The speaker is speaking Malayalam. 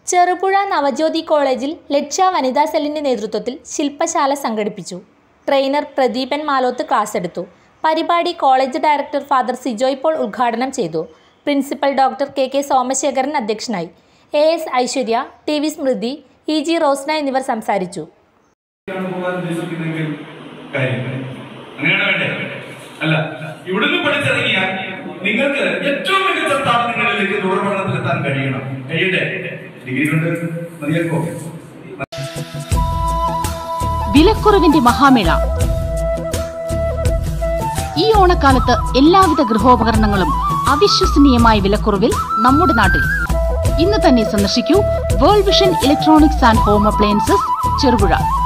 ചെറുപുഴ നവജ്യോതി കോളേജിൽ ലക്ഷ്യ വനിതാ സെല്ലിന്റെ നേതൃത്വത്തിൽ ശില്പശാല സംഘടിപ്പിച്ചു ട്രെയിനർ പ്രദീപൻ മാലോത്ത് ക്ലാസ് എടുത്തു പരിപാടി college director father Sijoy Paul ഉദ്ഘാടനം ചെയ്തു principal doctor K K Somasekharan അധ്യക്ഷനായി A S Aishwarya T V Smriti E G Rosna എന്നിവർ സംസാരിച്ചു ആണ് പോകാൻ ഉദ്ദേശിക്കുന്നെങ്കിൽ കാര്യങ്ങൾ അങ്ങനെയാണ് വേണ്ടേ അല്ല ഇവിടുന്ന് പഠിച്ചിറങ്ങിയാൽ നിങ്ങൾക്ക് ഏറ്റവും മികച്ച സ്ഥാപനങ്ങളിലേക്ക് തുടർപഠനത്തിലെത്താൻ കഴിയണം കഴിയട്ടെ ഡിഗ്രി കൊണ്ട് മതിയാക്കോ വിലക്കുറവിന്റെ മഹാമേള ഈ ഓണക്കാലത്ത് എല്ലാവിധ ഗൃഹോപകരണങ്ങളും അവിശ്വസനീയമായ വിലക്കുറവിൽ നമ്മുടെ നാട്ടിൽ ഇന്ന് തന്നെ സന്ദർശിക്കൂ world vision electronics and home appliances Cherupuzha